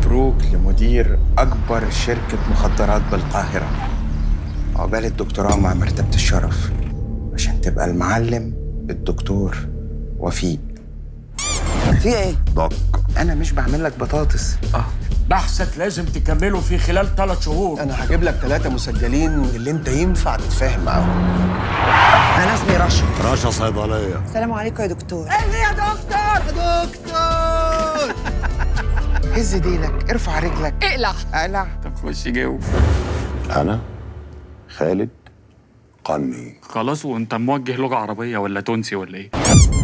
مبروك لمدير أكبر شركة مخدرات بالقاهرة عقبال الدكتوراه مع مرتبة الشرف عشان تبقى المعلم الدكتور وفيق في ايه؟ ضك أنا مش بعمل لك بطاطس بحثك لازم تكمله في خلال ثلاث شهور انا هجيب لك ثلاثة مسجلين اللي انت ينفع تتفاهم معاهم انا اسمي رشا رشا صيدليه السلام عليكم يا دكتور هز ديلك ارفع رجلك اقلع اقلع طب خش جو انا خالد قني خلاص وانت موجه لغة عربية ولا تونسي ولا ايه؟